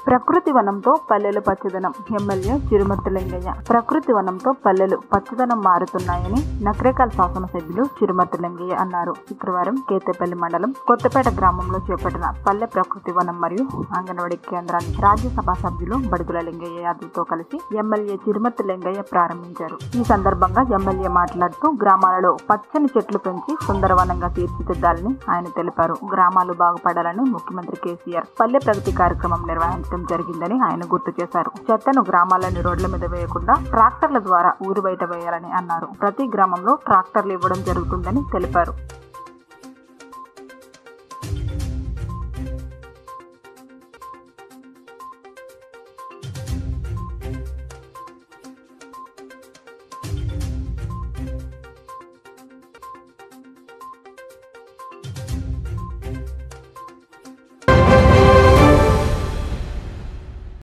ప్రకృతి వనంతో పల్లెలు పచ్చదనం ఎమ్మెల్యే చిరుమర్తి లింగయ్య ప్రకృతి వనంతో పల్లెలు పచ్చదనం మారుతున్నాయని నకరేకల్ శాసనసభ్యులు చిరుమర్తి లింగయ్య అన్నారు శుక్రవారం కేతేపల్లి మండలం కొత్తపేట గ్రామంలో చేపట్టిన పల్లె ప్రకృతి వనం మరియు అంగన్వాడీ కేంద్రాన్ని రాజ్యసభ సభ్యులు బడుగుల లింగయ్య యాదవ్తో కలిసి ఎమ్మెల్యే చిరుమర్తి లింగయ్య ప్రారంభించారు ఈ సందర్భంగా ఎమ్మెల్యే మాట్లాడుతూ గ్రామాలలో పచ్చని చెట్లు పెంచి సుందరవనంగా తీర్చిదిద్దాలని ఆయన తెలిపారు గ్రామాలు బాగుపడాలని ముఖ్యమంత్రి కేసీఆర్ పల్లె ప్రగతి కార్యక్రమం నిర్వహించడం జరిగిందని ఆయన గుర్తు చేశారు చెత్తను గ్రామాలని రోడ్ల మీద వేయకుండా ట్రాక్టర్ల ద్వారా ఊరు బయట వేయాలని అన్నారు ప్రతి గ్రామంలో ట్రాక్టర్లు ఇవ్వడం జరుగుతుందని తెలిపారు